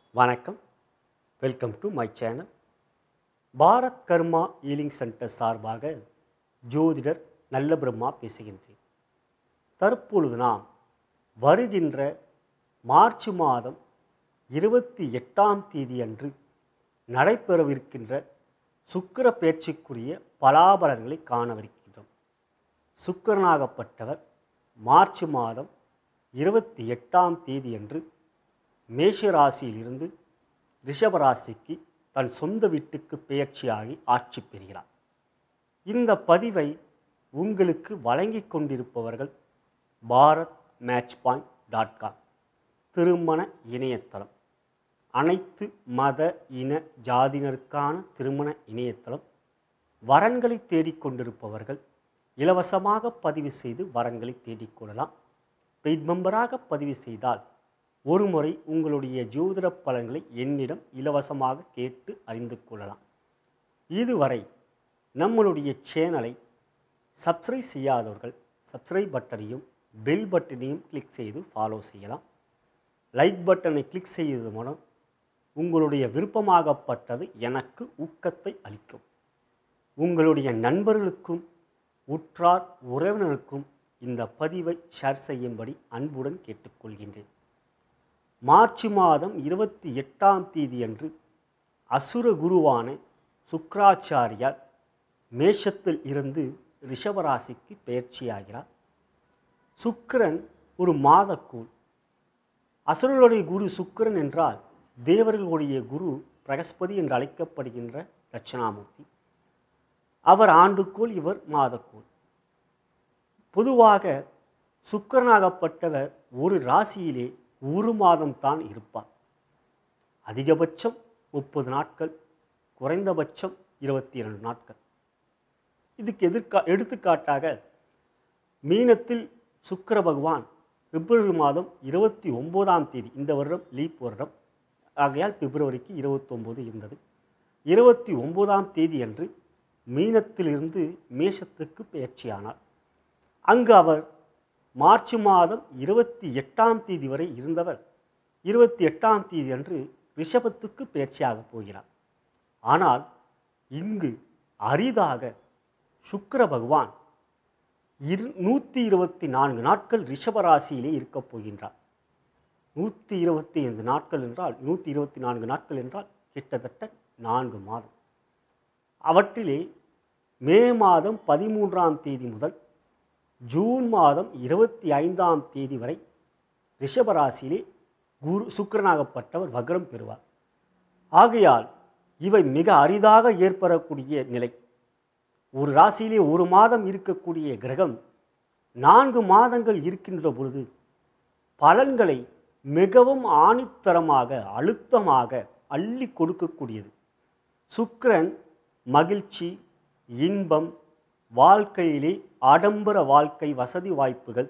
வணக்கம் welcome to my channel Bharat Karma healing centre சார்பாக ஜோதிடர் நல்ல பிரம்மா பேசுகின்றேன் தற்பொழுது நாம் வருகின்ற மார்ச் மாதம் இருபத்தி எட்டாம் தேதி அன்று நடைபெறவிருக்கின்ற சுக்கிர பேச்சுக்குரிய பலாபலன்களை காணவிருக்கின்றோம் சுக்கிரனாகப்பட்டவர் மார்ச் மாதம் இருபத்தி எட்டாம் தேதியன்று மேஷ ராசியிலிருந்து ரிஷப ராசிக்கு தன் சொந்த வீட்டுக்கு பெயர்ச்சியாகி ஆட்சி பெறுகிறார் இந்த பதிவை உங்களுக்கு வழங்கி கொண்டிருப்பவர்கள் Bharat match point dot com திருமண இணையதளம் அனைத்து மத இன ஜாதியினருக்கான திருமண இணையதளம் வரன்களை தேடிக்கொண்டிருப்பவர்கள் இலவசமாக பதிவு செய்து வரன்களை தேடிக்கொள்ளலாம் பெய்ட் மெம்பராக பதிவு செய்தால் ஒரு முறை உங்களுடைய ஜோதிட பலன்களை என்னிடம் இலவசமாக கேட்டு அறிந்து கொள்ளலாம் இதுவரை நம்மளுடைய சேனலை சப்ஸ்கிரைப் செய்யாதவர்கள் சப்ஸ்கிரைப் பட்டனையும் பெல் பட்டனையும் கிளிக் செய்து ஃபாலோ செய்யலாம் லைக் பட்டனை கிளிக் செய்வது மூலம் உங்களுடைய விருப்பமாகப்பட்டது எனக்கு ஊக்கத்தை அளிக்கும் உங்களுடைய நண்பர்களுக்கும் உற்றார் உறவினருக்கும் இந்த பதிவை ஷேர் செய்யும்படி அன்புடன் கேட்டுக்கொள்கின்றேன் மார்ச் மாதம் இருபத்தி எட்டாம் தேதியன்று அசுர குருவான சுக்ராச்சாரியார் மேஷத்தில் இருந்து ரிஷபராசிக்கு பெயர்ச்சியாகிறார் சுக்கிரன் ஒரு மாதக்கூழ் அசுரர்களுடைய குரு சுக்கிரன் என்றால் தேவர்களுடைய குரு பிரகஸ்பதி என்று அழைக்கப்படுகின்ற தட்சிணாமூர்த்தி அவர் ஆண்டுக்கோள் இவர் மாதக்கோள் பொதுவாக சுக்கிரனாகப்பட்டவர் ஒரு ராசியிலே ஒரு மாதம் தான் இருப்பார் அதிகபட்சம் முப்பது நாட்கள் குறைந்தபட்சம் இருபத்தி இரண்டு நாட்கள் இதுக்கு எதிர்கா எடுத்துக்காட்டாக மீனத்தில் சுக்கிர பகவான் பிப்ரவரி மாதம் இருபத்தி ஒம்போதாம் தேதி இந்த வருடம் லீப் வருடம் ஆகையால் பிப்ரவரிக்கு இருபத்தொம்போது இருந்தது இருபத்தி ஒம்போதாம் தேதி அன்று மீனத்திலிருந்து மேஷத்துக்கு பெயர்ச்சியானார் அங்கு அவர் மார்ச் மாதம் இருபத்தி எட்டாம் தேதி வரை இருந்தவர் இருபத்தி எட்டாம் தேதி அன்று ரிஷபத்துக்கு பெயர்ச்சியாக போகிறார் ஆனால் இங்கு அரிதாக சுக்கிர பகவான் இரு நூற்றி இருபத்தி நான்கு நாட்கள் ரிஷபராசியிலே இருக்கப் போகின்றார் நூற்றி இருபத்தி ஐந்து நாட்கள் என்றால் நூற்றி இருபத்தி நான்கு நாட்கள் என்றால் கிட்டத்தட்ட நான்கு மாதம் அவற்றிலே மே மாதம் பதிமூன்றாம் தேதி முதல் ஜூன் மாதம் இருபத்தி ஐந்தாம் தேதி வரை ரிஷபராசியிலே குரு சுக்கிரனாகப்பட்டவர் வக்ரம் பெறுவார் ஆகையால் இவை மிக அரிதாக ஏற்படக்கூடிய நிலை ஒரு ராசியிலே ஒரு மாதம் இருக்கக்கூடிய கிரகம் நான்கு மாதங்கள் இருக்கின்ற பொழுது பலன்களை மிகவும் ஆணித்தரமாக அழுத்தமாக அள்ளி கொடுக்கக்கூடியது சுக்கிரன் மகிழ்ச்சி இன்பம் வாழ்க்கையிலே ஆடம்பர வாழ்க்கை வசதி வாய்ப்புகள்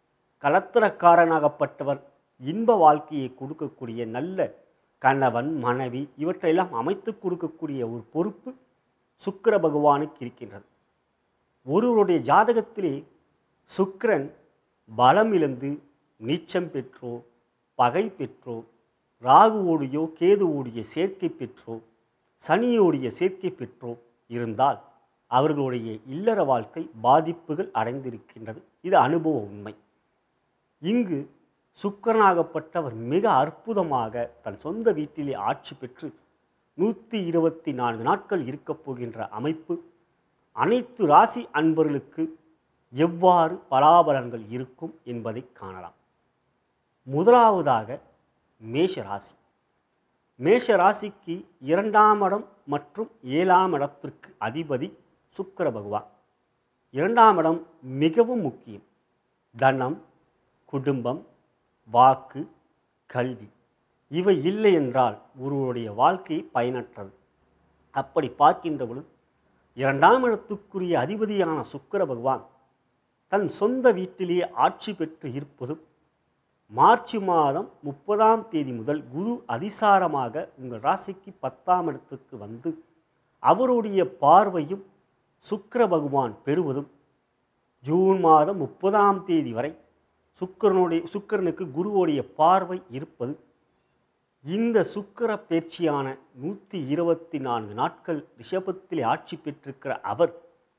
கலத்திரக்காரனாகப்பட்டவர் இன்ப வாழ்க்கையை கொடுக்கக்கூடிய நல்ல கணவன் மனைவி இவற்றையெல்லாம் அமைத்து கொடுக்கக்கூடிய ஒரு பொறுப்பு சுக்கிர பகவானுக்கு இருக்கின்றது ஒருவருடைய ஜாதகத்திலே சுக்கிரன் பலம் இழந்து நீச்சம் பெற்றோ பகை பெற்றோ ராகுவோடையோ கேதுவோடைய சேர்க்கை பெற்றோ சனியோடைய சேர்க்கை பெற்றோ இருந்தால் அவர்களுடைய இல்லற வாழ்க்கை பாதிப்புகள் அடைந்திருக்கின்றது இது அனுபவ உண்மை இங்கு சுக்கரனாகப்பட்டவர் மிக அற்புதமாக தன் சொந்த வீட்டிலே ஆட்சி பெற்று நூற்றி இருபத்தி நான்கு நாட்கள் இருக்கப் போகின்ற அமைப்பு அனைத்து ராசி அன்பர்களுக்கு எவ்வாறு பலாபலன்கள் இருக்கும் என்பதை காணலாம் முதலாவதாக மேஷ ராசி மேஷ ராசிக்கு இரண்டாம் இடம் மற்றும் ஏழாம் இடத்திற்கு அதிபதி சுக்கிர பகவான் இரண்டாம் இடம் மிகவும் முக்கியம் தனம் குடும்பம் வாக்கு கல்வி இவை இல்லை என்றால் ஒருவருடைய வாழ்க்கை பயனற்றது அப்படி பார்க்கின்ற பொழுது இரண்டாம் இடத்துக்குரிய அதிபதியான சுக்கிர பகவான் தன் சொந்த வீட்டிலேயே ஆட்சி பெற்று இருப்பதும் மார்ச் மாதம் முப்பதாம் தேதி முதல் குரு அதிசாரமாக உங்கள் ராசிக்கு பத்தாம் இடத்துக்கு வந்து அவருடைய பார்வையும் சுக்கிர பகவான் பெறுவதும் ஜூன் மாதம் முப்பதாம் தேதி வரை சுக்கிரனுடைய சுக்கிரனுக்கு குருவோடைய பார்வை இருப்பது இந்த சுக்கிர பேச்சியான நூற்றி இருபத்தி நான்கு நாட்கள் ரிஷபத்திலே ஆட்சி பெற்றிருக்கிற அவர்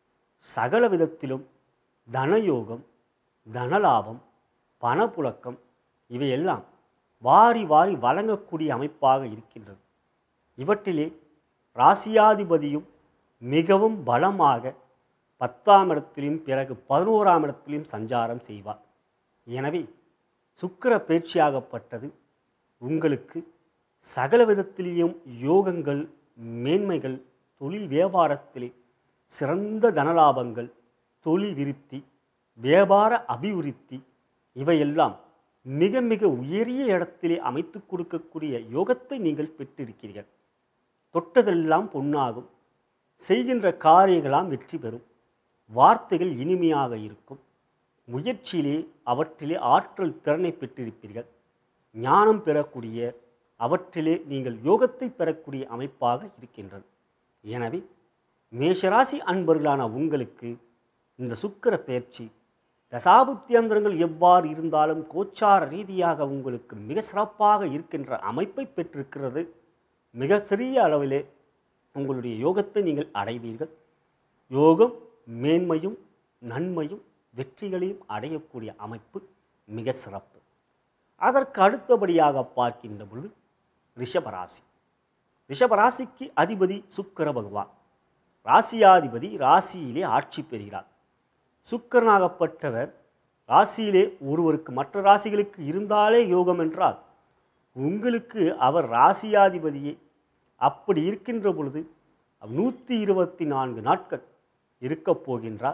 சகல விதத்திலும் தனயோகம் தனலாபம் பணப்புழக்கம் இவையெல்லாம் வாரி வாரி வழங்கக்கூடிய அமைப்பாக இருக்கின்றது இவற்றிலே ராசியாதிபதியும் மிகவும் பலமாக பத்தாம் இடத்திலும் பிறகு பதினோராம் இடத்திலும் சஞ்சாரம் செய்வார் எனவே சுக்கிர பேச்சியாகப்பட்டது உங்களுக்கு சகல விதத்திலேயும் யோகங்கள் மேன்மைகள் தொழில் வியாபாரத்திலே சிறந்த தனலாபங்கள் தொழில் விருத்தி வியாபார அபிவிருத்தி இவையெல்லாம் மிக மிக உயரிய இடத்திலே அமைத்து கொடுக்கக்கூடிய யோகத்தை நீங்கள் பெற்றிருக்கிறீர்கள் தொட்டதெல்லாம் பொன்னாகும் செய்கின்ற காரியங்களாம் வெற்றி பெறும் வார்த்தைகள் இனிமையாக இருக்கும் முயற்சியிலே அவற்றிலே ஆற்றல் திறனை பெற்றிருப்பீர்கள் ஞானம் பெறக்கூடிய அவற்றிலே நீங்கள் யோகத்தை பெறக்கூடிய அமைப்பாக இருக்கின்றது எனவே மேஷராசி அன்பர்களான உங்களுக்கு இந்த சுக்கிர பயிற்சி தசாபுத்தியந்திரங்கள் எவ்வாறு இருந்தாலும் கோச்சார ரீதியாக உங்களுக்கு மிக சிறப்பாக இருக்கின்ற அமைப்பை பெற்றிருக்கிறது மிக சிறிய அளவிலே உங்களுடைய யோகத்தை நீங்கள் அடைவீர்கள் யோகம் மேன்மையும் நன்மையும் வெற்றிகளையும் அடையக்கூடிய அமைப்பு மிக சிறப்பு அதற்கு அடுத்தபடியாக பார்க்கின்ற பொழுது ரிஷபராசி ரிஷபராசிக்கு அதிபதி சுக்கிர பகவான் ராசியாதிபதி ராசியிலே ஆட்சி பெறுகிறார் சுக்கரனாகப்பட்டவர் ராசியிலே ஒருவருக்கு மற்ற ராசிகளுக்கு இருந்தாலே யோகம் என்றால் உங்களுக்கு அவர் ராசியாதிபதியே அப்படி இருக்கின்ற பொழுது நூற்றி இருபத்தி நான்கு நாட்கள் இருக்கப் போகின்றார்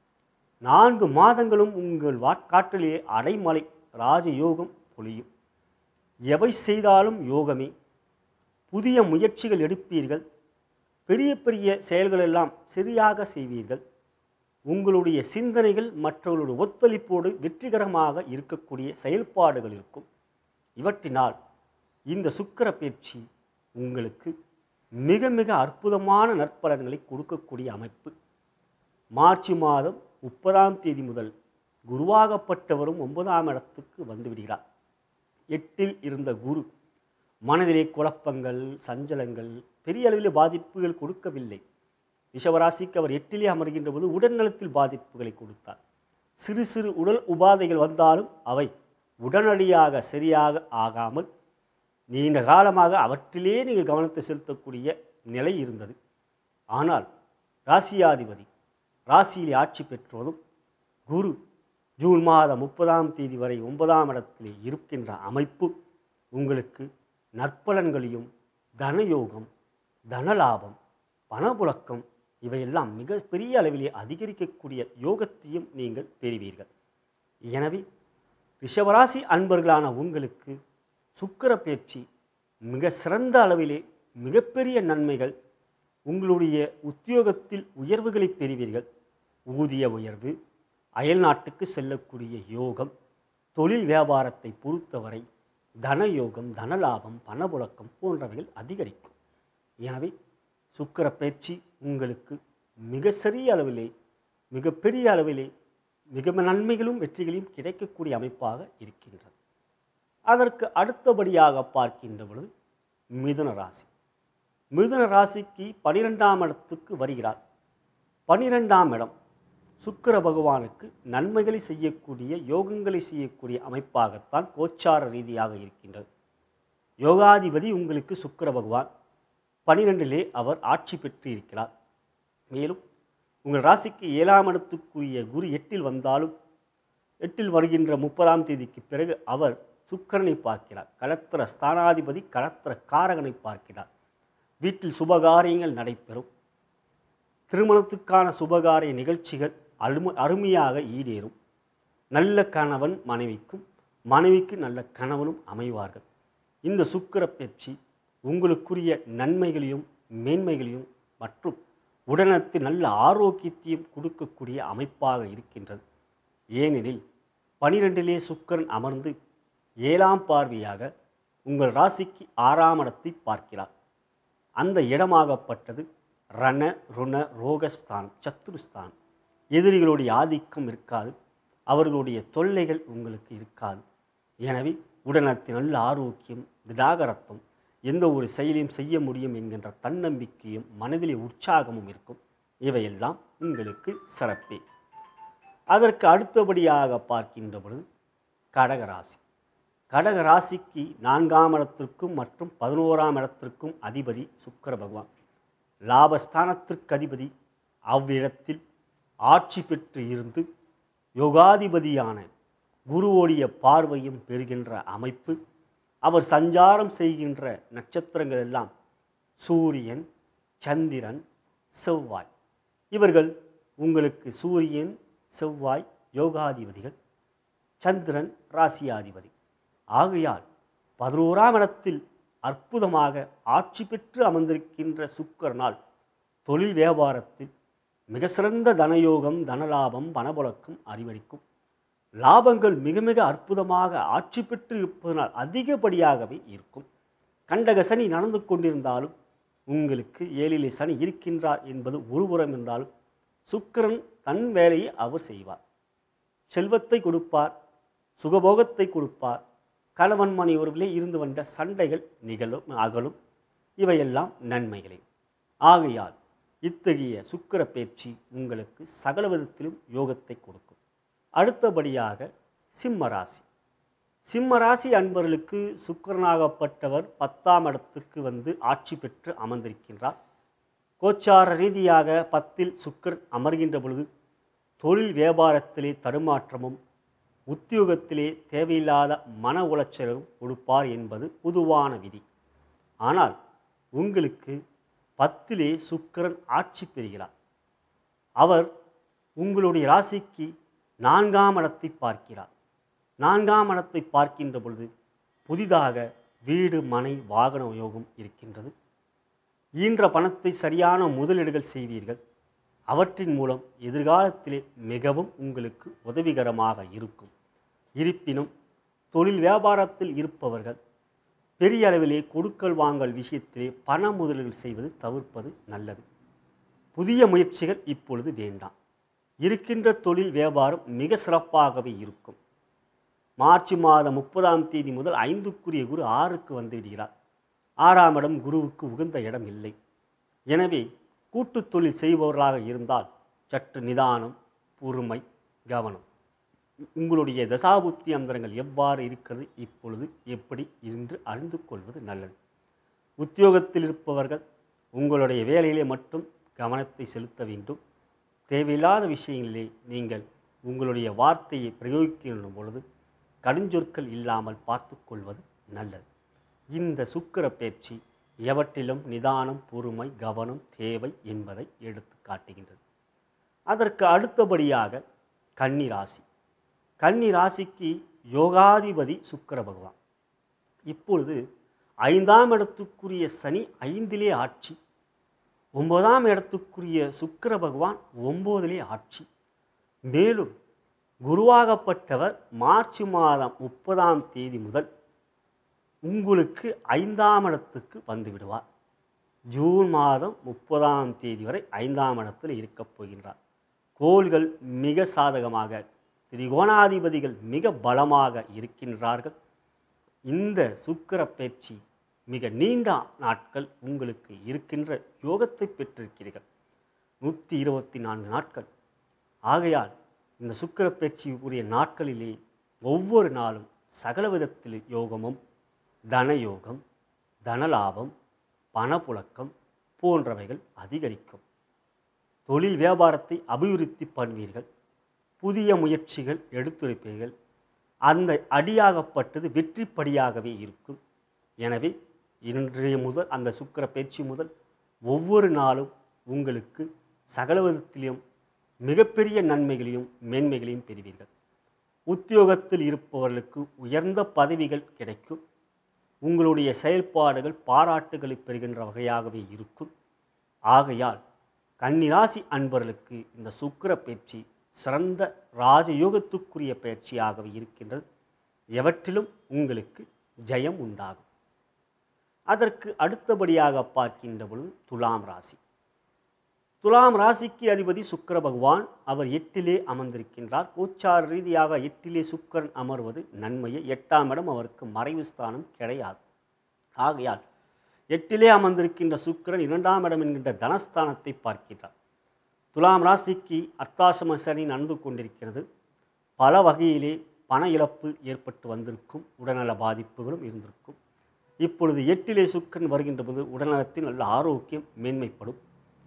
நான்கு மாதங்களும் உங்கள் வாட்காட்டிலே அடைமலை ராஜயோகம் பொழியும் எவை செய்தாலும் யோகமே புதிய முயற்சிகள் எடுப்பீர்கள் பெரிய பெரிய செயல்களெல்லாம் சரியாக செய்வீர்கள் உங்களுடைய சிந்தனைகள் மற்றவர்களுடைய ஒத்துழைப்போடு வெற்றிகரமாக இருக்கக்கூடிய செயல்பாடுகள் இருக்கும் இவற்றினால் இந்த சுக்கிர பயிற்சி உங்களுக்கு மிக மிக அற்புதமான நற்பலன்களை கொடுக்கக்கூடிய அமைப்பு மார்ச் மாதம் முப்பதாம் தேதி முதல் குருவாகப்பட்டவரும் ஒன்பதாம் இடத்துக்கு வந்து விடுகிறார் எட்டில் இருந்த குரு மனதிலே குழப்பங்கள் சஞ்சலங்கள் பெரிய அளவில் பாதிப்புகள் கொடுக்கவில்லை ரிஷவராசிக்கு அவர் எட்டிலே அமர்கின்ற போது உடல்நலத்தில் பாதிப்புகளை கொடுத்தார் சிறு சிறு உடல் உபாதைகள் வந்தாலும் அவை உடனடியாக சரியாக ஆகாமல் நீண்ட காலமாக அவற்றிலே நீங்கள் கவனத்தை செலுத்தக்கூடிய நிலை இருந்தது ஆனால் ராசியாதிபதி ராசியிலே ஆட்சி பெற்றுவதும் குரு ஜூன் மாதம் முப்பதாம் தேதி வரை ஒன்பதாம் இடத்திலே இருக்கின்ற அமைப்பு உங்களுக்கு நற்பலன்களையும் தனயோகம் தனலாபம் பணப்புழக்கம் இவையெல்லாம் மிக பெரிய அளவிலே அதிகரிக்கக்கூடிய யோகத்தையும் நீங்கள் பெறுவீர்கள் எனவே ரிஷவராசி அன்பர்களான உங்களுக்கு சுக்கிர பேச்சு மிக சிறந்த அளவிலே மிகப்பெரிய நன்மைகள் உங்களுடைய உத்தியோகத்தில் உயர்வுகளை பெறுவீர்கள் ஊதிய உயர்வு அயல் நாட்டுக்கு செல்லக்கூடிய யோகம் தொழில் வியாபாரத்தை பொறுத்தவரை தனயோகம் தனலாபம் பணப்புழக்கம் போன்றவைகள் அதிகரிக்கும் எனவே சுக்கிர பயிற்சி உங்களுக்கு மிக சிறிய அளவிலே மிகப்பெரிய அளவிலே மிக நன்மைகளும் வெற்றிகளையும் கிடைக்கக்கூடிய அமைப்பாக இருக்கின்றது அதற்கு அடுத்தபடியாக பார்க்கின்ற பொழுது மிதுன ராசி மிதுன ராசிக்கு பனிரெண்டாம் இடத்துக்கு வருகிறார் பனிரெண்டாம் இடம் சுக்கிர பகவானுக்கு நன்மைகளை செய்யக்கூடிய யோகங்களை செய்யக்கூடிய அமைப்பாகத்தான் கோச்சார ரீதியாக இருக்கின்றது யோகாதிபதி உங்களுக்கு சுக்கிர பகவான் பனிரெண்டிலே அவர் ஆட்சி பெற்று இருக்கிறார் மேலும் உங்கள் ராசிக்கு ஏழாம் இடத்துக்குரிய குரு எட்டில் வந்தாலும் எட்டில் வருகின்ற முப்பதாம் தேதிக்கு பிறகு அவர் சுக்கிரனை பார்க்கிறார் கலத்திர ஸ்தானாதிபதி கலத்திர காரகனை பார்க்கிறார் வீட்டில் சுபகாரியங்கள் நடைபெறும் திருமணத்துக்கான சுபகாரிய நிகழ்ச்சிகள் அரும அருமையாக ஈடேறும் நல்ல கணவன் மனைவிக்கும் மனைவிக்கு நல்ல கணவனும் அமைவார்கள் இந்த சுக்கிர பயிற்சி உங்களுக்குரிய நன்மைகளையும் மேன்மைகளையும் மற்றும் உடனத்து நல்ல ஆரோக்கியத்தையும் கொடுக்கக்கூடிய அமைப்பாக இருக்கின்றது ஏனெனில் பனிரெண்டிலே சுக்கிரன் அமர்ந்து ஏழாம் பார்வையாக உங்கள் ராசிக்கு ஆறாம் இடத்தை பார்க்கிறார் அந்த இடமாகப்பட்டது ரண ருண ரோகஸ்தானம் சத்துருஸ்தானம் எதிரிகளுடைய ஆதிக்கம் இருக்காது அவர்களுடைய தொல்லைகள் உங்களுக்கு இருக்காது எனவே உடல்நலத்தில் நல்ல ஆரோக்கியம் திடாகரத்தும் எந்த ஒரு செயலையும் செய்ய முடியும் என்கின்ற தன்னம்பிக்கையும் மனதிலே உற்சாகமும் இருக்கும் இவையெல்லாம் உங்களுக்கு சிறப்பே அதற்கு அடுத்தபடியாக பார்க்கின்ற பொழுது கடகராசி கடக ராசிக்கு நான்காம் இடத்திற்கும் மற்றும் பதினோராம் இடத்திற்கும் அதிபதி சுக்கிர பகவான் லாபஸ்தானத்திற்கு அதிபதி அவ்விடத்தில் ஆட்சி பெற்று இருந்து யோகாதிபதியான குருவோடைய பார்வையும் பெறுகின்ற அமைப்பு அவர் சஞ்சாரம் செய்கின்ற நட்சத்திரங்கள் எல்லாம் சூரியன் சந்திரன் செவ்வாய் இவர்கள் உங்களுக்கு சூரியன் செவ்வாய் யோகாதிபதிகள் சந்திரன் ராசியாதிபதி ஆகையால் பதினோராம் இடத்தில் அற்புதமாக ஆட்சி பெற்று அமர்ந்திருக்கின்ற சுக்கரனால் தொழில் வியாபாரத்தில் மிக சிறந்த தனயோகம் தனலாபம் பணபுழக்கம் அறிவளிக்கும் லாபங்கள் மிக மிக அற்புதமாக ஆட்சி பெற்று இருப்பதனால் அதிகப்படியாகவே இருக்கும் கண்டக சனி நடந்து கொண்டிருந்தாலும் உங்களுக்கு ஏழிலே சனி இருக்கின்றார் என்பது ஒருபுறம் இருந்தாலும் சுக்கிரன் தன் வேலையை அவர் செய்வார் செல்வத்தை கொடுப்பார் சுகபோகத்தை கொடுப்பார் கணவன் மணி உறவிலே இருந்து வந்த சண்டைகள் நிகழும் அகலும் இவையெல்லாம் நன்மைகளே ஆகையால் இத்தகைய சுக்கிர பேச்சு உங்களுக்கு சகல விதத்திலும் யோகத்தை கொடுக்கும் அடுத்தபடியாக சிம்ம ராசி சிம்ம ராசி அன்பர்களுக்கு சுக்கிரனாகப்பட்டவர் பத்தாம் இடத்திற்கு வந்து ஆட்சி பெற்று அமர்ந்திருக்கின்றார் கோச்சார ரீதியாக பத்தில் சுக்கிரன் அமர்கின்ற பொழுது தொழில் வியாபாரத்திலே தடுமாற்றமும் உத்தியோகத்திலே தேவையில்லாத மன உளைச்சலும் கொடுப்பார் என்பது பொதுவான விதி ஆனால் உங்களுக்கு பத்திலே சுக்கிரன் ஆட்சி பெறுகிறார் அவர் உங்களுடைய ராசிக்கு நான்காம் இடத்தை பார்க்கிறார் நான்காம் இடத்தை பார்க்கின்ற பொழுது புதிதாக வீடு மனை வாகன யோகம் இருக்கின்றது ஈன்ற பணத்தை சரியான முதலீடுகள் செய்வீர்கள் அவற்றின் மூலம் எதிர்காலத்திலே மிகவும் உங்களுக்கு உதவிகரமாக இருக்கும் இருப்பினும் தொழில் வியாபாரத்தில் இருப்பவர்கள் பெரிய அளவிலே கொடுக்கல் வாங்கல் விஷயத்திலே பண முதலீடு செய்வது தவிர்ப்பது நல்லது புதிய முயற்சிகள் இப்பொழுது வேண்டாம் இருக்கின்ற தொழில் வியாபாரம் மிக சிறப்பாகவே இருக்கும் மார்ச் மாதம் முப்பதாம் தேதி முதல் ஐந்துக்குரிய குரு ஆறுக்கு வந்து விடுகிறார் ஆறாம் இடம் குருவுக்கு உகந்த இடம் இல்லை எனவே கூட்டுத் தொழில் செய்பவர்களாக இருந்தால் சற்று நிதானம் பொறுமை கவனம் உங்களுடைய தசாபுத்தி அந்தரங்கள் எவ்வாறு இருக்கிறது இப்பொழுது எப்படி என்று அறிந்து கொள்வது நல்லது உத்தியோகத்தில் இருப்பவர்கள் உங்களுடைய வேலையிலே மட்டும் கவனத்தை செலுத்த வேண்டும் தேவையில்லாத விஷயங்களிலே நீங்கள் உங்களுடைய வார்த்தையை பிரயோகிக்கின்ற பொழுது கடுஞ்சொற்கள் இல்லாமல் பார்த்து கொள்வது நல்லது இந்த சுக்கிர பேச்சு எவற்றிலும் நிதானம் பொறுமை கவனம் தேவை என்பதை எடுத்து காட்டுகின்றது அதற்கு அடுத்தபடியாக கன்னி ராசி கன்னி ராசிக்கு யோகாதிபதி சுக்கிர பகவான் இப்பொழுது ஐந்தாம் இடத்துக்குரிய சனி ஐந்திலே ஆட்சி ஒன்பதாம் இடத்துக்குரிய சுக்கிர பகவான் ஒம்போதிலே ஆட்சி மேலும் குருவாகப்பட்டவர் மார்ச் மாதம் முப்பதாம் தேதி முதல் உங்களுக்கு ஐந்தாம் இடத்துக்கு வந்து விடுவார் ஜூன் மாதம் முப்பதாம் தேதி வரை ஐந்தாம் இடத்தில் இருக்கப் போகின்றார் கோள்கள் மிக சாதகமாக திரிகோணாதிபதிகள் மிக பலமாக இருக்கின்றார்கள் இந்த சுக்கிர பயிற்சி மிக நீண்ட நாட்கள் உங்களுக்கு இருக்கின்ற யோகத்தை பெற்றிருக்கிறீர்கள் நூற்றி இருபத்தி நான்கு நாட்கள் ஆகையால் இந்த சுக்கிர பயிற்சிக்குரிய நாட்களிலே ஒவ்வொரு நாளும் சகல விதத்தில் யோகமும் தனயோகம் தனலாபம் பணப்புழக்கம் போன்றவைகள் அதிகரிக்கும் தொழில் வியாபாரத்தை அபிவிருத்தி பண்ணுவீர்கள் புதிய முயற்சிகள் எடுத்துரைப்பீர்கள் அந்த அடியாகப்பட்டது வெற்றிப்படியாகவே இருக்கும் எனவே இன்றைய முதல் அந்த சுக்கிர பயிற்சி முதல் ஒவ்வொரு நாளும் உங்களுக்கு சகல விதத்திலும் மிகப்பெரிய நன்மைகளையும் மேன்மைகளையும் பெறுவீர்கள் உத்தியோகத்தில் இருப்பவர்களுக்கு உயர்ந்த பதவிகள் கிடைக்கும் உங்களுடைய செயல்பாடுகள் பாராட்டுகளை பெறுகின்ற வகையாகவே இருக்கும் ஆகையால் கன்னிராசி அன்பர்களுக்கு இந்த சுக்கிர பயிற்சி சிறந்த ராஜயோகத்துக்குரிய பயிற்சியாகவே இருக்கின்றது எவற்றிலும் உங்களுக்கு ஜெயம் உண்டாகும் அதற்கு அடுத்தபடியாக பார்க்கின்ற பொழுது துலாம் ராசி துலாம் ராசிக்கு அதிபதி சுக்கிர பகவான் அவர் எட்டிலே அமர்ந்திருக்கின்றார் கோச்சார ரீதியாக எட்டிலே சுக்கிரன் அமர்வது நன்மையை எட்டாம் இடம் அவருக்கு மறைவு ஸ்தானம் கிடையாது ஆகையால் எட்டிலே அமர்ந்திருக்கின்ற சுக்கிரன் இரண்டாம் இடம் என்கின்ற தனஸ்தானத்தை பார்க்கின்றார் துலாம் ராசிக்கு அர்த்தாசம சனி நடந்து கொண்டிருக்கிறது பல வகையிலே பண இழப்பு ஏற்பட்டு வந்திருக்கும் உடல்நல பாதிப்புகளும் இருந்திருக்கும் இப்பொழுது எட்டிலே சுக்கரன் வருகின்ற போது உடல்நலத்தில் நல்ல ஆரோக்கியம் மேன்மைப்படும்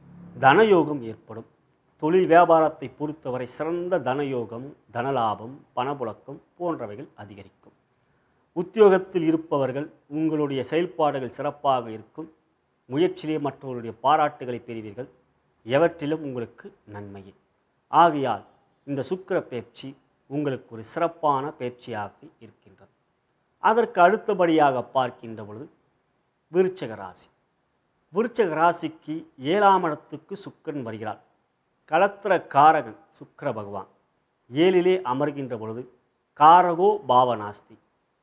தனயோகம் ஏற்படும் தொழில் வியாபாரத்தை பொறுத்தவரை சிறந்த தனயோகம் தனலாபம் பணப்புழக்கம் போன்றவைகள் அதிகரிக்கும் உத்தியோகத்தில் இருப்பவர்கள் உங்களுடைய செயல்பாடுகள் சிறப்பாக இருக்கும் முயற்சியிலே மற்றவர்களுடைய பாராட்டுகளை பெறுவீர்கள் எவற்றிலும் உங்களுக்கு நன்மையே ஆகையால் இந்த சுக்கிர பயிற்சி உங்களுக்கு ஒரு சிறப்பான பயிற்சியாக இருக்கின்றது அதற்கு அடுத்தபடியாக பார்க்கின்ற பொழுது விருச்சக ராசி விருச்சக ராசிக்கு ஏழாம் இடத்துக்கு சுக்கிரன் வருகிறார் களத்திர காரகன் சுக்கிர பகவான் ஏழிலே அமர்கின்ற பொழுது காரகோ பாவநாஸ்தி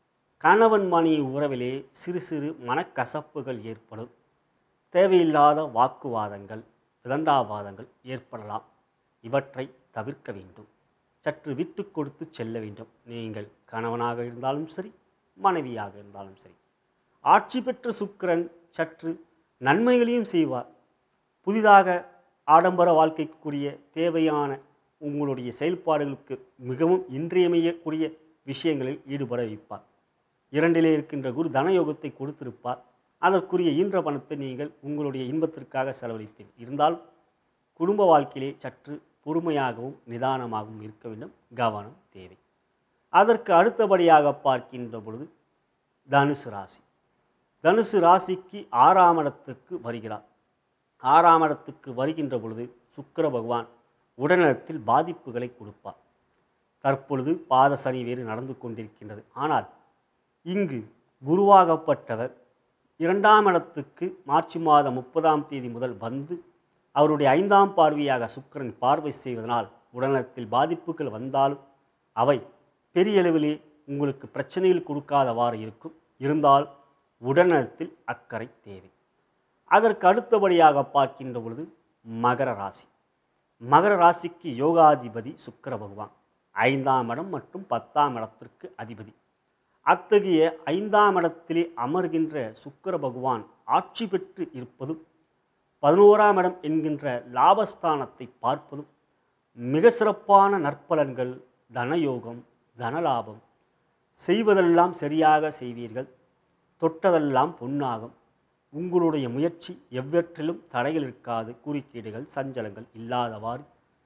கணவன் மணி உறவிலே சிறு சிறு மனக்கசப்புகள் ஏற்படும் தேவையில்லாத வாக்குவாதங்கள் விதண்டாவாதங்கள் ஏற்படலாம் இவற்றை தவிர்க்க வேண்டும் சற்று விட்டு கொடுத்து செல்ல வேண்டும் நீங்கள் கணவனாக இருந்தாலும் சரி மனைவியாக இருந்தாலும் சரி ஆட்சி பெற்ற சுக்கிரன் சற்று நன்மைகளையும் செய்வார் புதிதாக ஆடம்பர வாழ்க்கைக்குரிய தேவையான உங்களுடைய செயல்பாடுகளுக்கு மிகவும் இன்றியமையக்கூடிய விஷயங்களில் ஈடுபட வைப்பார் இரண்டிலே இருக்கின்ற குரு தனயோகத்தை கொடுத்திருப்பார் அதற்குரிய ஈன்ற பணத்தை நீங்கள் உங்களுடைய இன்பத்திற்காக செலவழிப்பீர்கள் இருந்தாலும் குடும்ப வாழ்க்கையிலே சற்று பொறுமையாகவும் நிதானமாகவும் இருக்க வேண்டும் கவனம் தேவை அதற்கு அடுத்தபடியாக பார்க்கின்ற பொழுது தனுசு ராசி தனுசு ராசிக்கு ஆறாம் இடத்துக்கு வருகிறார் ஆறாம் இடத்துக்கு வருகின்ற பொழுது சுக்கிர பகவான் உடல்நலத்தில் பாதிப்புகளை கொடுப்பார் தற்பொழுது பாத சனி வேறு நடந்து கொண்டிருக்கின்றது ஆனால் இங்கு குருவாகப்பட்டவர் இரண்டாம் இடத்துக்கு மார்ச் மாதம் முப்பதாம் தேதி முதல் வந்து அவருடைய ஐந்தாம் பார்வையாக சுக்கிரன் பார்வை செய்வதனால் உடல்நலத்தில் பாதிப்புகள் வந்தாலும் அவை பெரிய அளவிலே உங்களுக்கு பிரச்சனைகள் கொடுக்காதவாறு இருக்கும் இருந்தால் உடல்நலத்தில் அக்கறை தேவை அதற்கு அடுத்தபடியாக பார்க்கின்ற பொழுது மகர ராசி மகர ராசிக்கு யோகாதிபதி சுக்கிர பகவான் ஐந்தாம் இடம் மற்றும் பத்தாம் இடத்திற்கு அதிபதி அத்தகைய ஐந்தாம் இடத்திலே அமர்கின்ற சுக்கிர பகவான் ஆட்சி பெற்று இருப்பதும் பதினோராம் இடம் என்கின்ற லாபஸ்தானத்தை பார்ப்பதும் மிக சிறப்பான நற்பலன்கள் தனயோகம் தனலாபம் செய்வதெல்லாம் சரியாக செய்வீர்கள் தொட்டதெல்லாம் பொன்னாகும் உங்களுடைய முயற்சி எவ்வற்றிலும் தடைகள் இருக்காது குறுக்கீடுகள் சஞ்சலங்கள் இல்லாதவாறு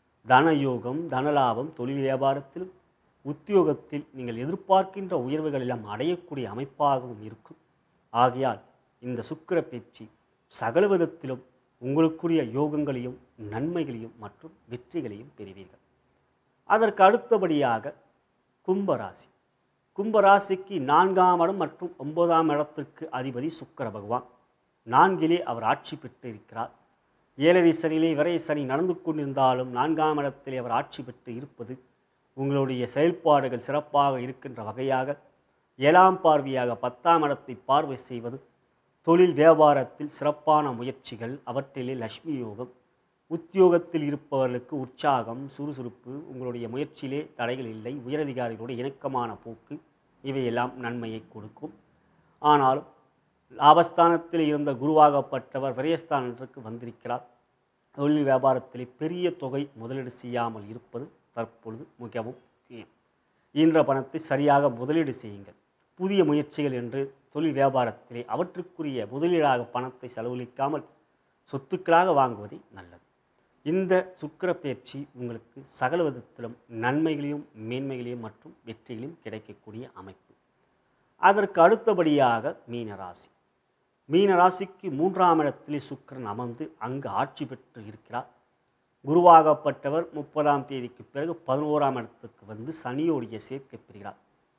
தனயோகம் தனலாபம் தொழில் வியாபாரத்திலும் உத்தியோகத்தில் நீங்கள் எதிர்பார்க்கின்ற உயர்வுகள் எல்லாம் அடையக்கூடிய அமைப்பாகவும் இருக்கும் ஆகையால் இந்த சுக்கிர பேச்சு சகல விதத்திலும் உங்களுக்குரிய யோகங்களையும் நன்மைகளையும் மற்றும் வெற்றிகளையும் பெறுவீர்கள் அதற்கு அடுத்தபடியாக கும்பராசி கும்பராசிக்கு நான்காம் இடம் மற்றும் ஒன்பதாம் இடத்திற்கு அதிபதி சுக்கிர பகவான் நான்கிலே அவர் ஆட்சி பெற்று இருக்கிறார் ஏழரை சனியிலே விரை சனி நடந்து கொண்டிருந்தாலும் நான்காம் இடத்திலே அவர் ஆட்சி பெற்று இருப்பது உங்களுடைய செயல்பாடுகள் சிறப்பாக இருக்கின்ற வகையாக ஏழாம் பார்வையாக பத்தாம் இடத்தை பார்வை செய்வது தொழில் வியாபாரத்தில் சிறப்பான முயற்சிகள் அவற்றிலே லக்ஷ்மி யோகம் உத்தியோகத்தில் இருப்பவர்களுக்கு உற்சாகம் சுறுசுறுப்பு உங்களுடைய முயற்சியிலே தடைகள் இல்லை உயரதிகாரிகளுடைய இணக்கமான போக்கு இவையெல்லாம் நன்மையை கொடுக்கும் ஆனாலும் லாபஸ்தானத்தில் இருந்த குருவாகப்பட்டவர் விரயஸ்தானத்திற்கு வந்திருக்கிறார் தொழில் வியாபாரத்திலே பெரிய தொகை முதலீடு செய்யாமல் இருப்பது தற்பொழுது மிகவும் முக்கியம் ஈன்ற பணத்தை சரியாக முதலீடு செய்யுங்கள் புதிய முயற்சிகள் என்று தொழில் வியாபாரத்திலே அவற்றுக்குரிய முதலீடாக பணத்தை செலவழிக்காமல் சொத்துக்களாக வாங்குவதே நல்லது இந்த சுக்கிர பயிற்சி உங்களுக்கு சகல விதத்திலும் நன்மைகளையும் மேன்மைகளையும் மற்றும் வெற்றிகளையும் கிடைக்கக்கூடிய அமைப்பு அதற்கு அடுத்தபடியாக மீனராசி மீனராசிக்கு மூன்றாம் இடத்திலே சுக்கிரன் அமர்ந்து அங்கு ஆட்சி பெற்று இருக்கிறார் குருவாகப்பட்டவர் முப்பதாம் தேதிக்கு பிறகு பதினோராம் இடத்துக்கு வந்து சனியோடைய சேர்க்கை பெறுகிறார்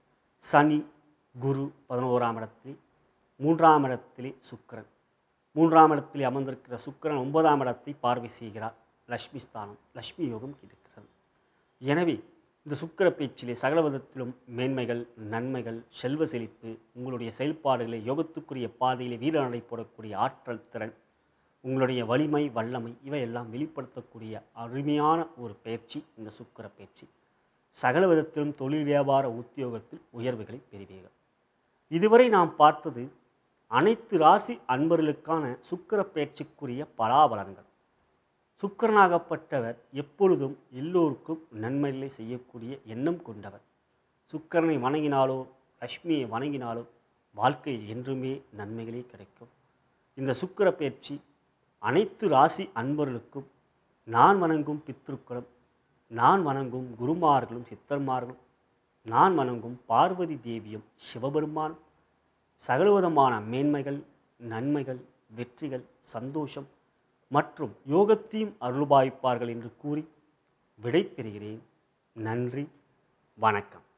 சனி குரு பதினோராம் இடத்திலே மூன்றாம் இடத்திலே சுக்கிரன் மூன்றாம் இடத்திலே அமர்ந்திருக்கிற சுக்கிரன் ஒன்பதாம் இடத்தை பார்வை செய்கிறார் லக்ஷ்மி ஸ்தானம் லக்ஷ்மி யோகம் இருக்கிறது எனவே இந்த சுக்கிர பேச்சிலே சகல விதத்திலும் மேன்மைகள் நன்மைகள் செல்வ செழிப்பு உங்களுடைய செயல்பாடுகளை யோகத்துக்குரிய பாதையிலே வீரநடை போடக்கூடிய ஆற்றல் திறன் உங்களுடைய வலிமை வல்லமை இவையெல்லாம் வெளிப்படுத்தக்கூடிய அருமையான ஒரு பயிற்சி இந்த சுக்கிர பயிற்சி சகல விதத்திலும் தொழில் வியாபார உத்தியோகத்தில் உயர்வுகளை பெறுவீர்கள் இதுவரை நாம் பார்த்தது அனைத்து ராசி அன்பர்களுக்கான சுக்கிர பயிற்சிக்குரிய பலாபலன்கள் சுக்கிரனாகப்பட்டவர் எப்பொழுதும் எல்லோருக்கும் நன்மைகளை செய்யக்கூடிய எண்ணம் கொண்டவர் சுக்கிரனை வணங்கினாலோ லக்ஷ்மியை வணங்கினாலோ வாழ்க்கையில் என்றுமே நன்மைகளே கிடைக்கும் இந்த சுக்கிர பயிற்சி அனைத்து ராசி அன்பர்களுக்கும் நான் வணங்கும் பித்ருக்களும் நான் வணங்கும் குருமார்களும் சித்தர்மார்களும் நான் வணங்கும் பார்வதி தேவியும் சிவபெருமானும் சகலவிதமான மேன்மைகள் நன்மைகள் வெற்றிகள் சந்தோஷம் மற்றும் யோகத்தையும் அருள்பாய்ப்பார்கள் என்று கூறி விடை பெறுகிறேன் நன்றி வணக்கம்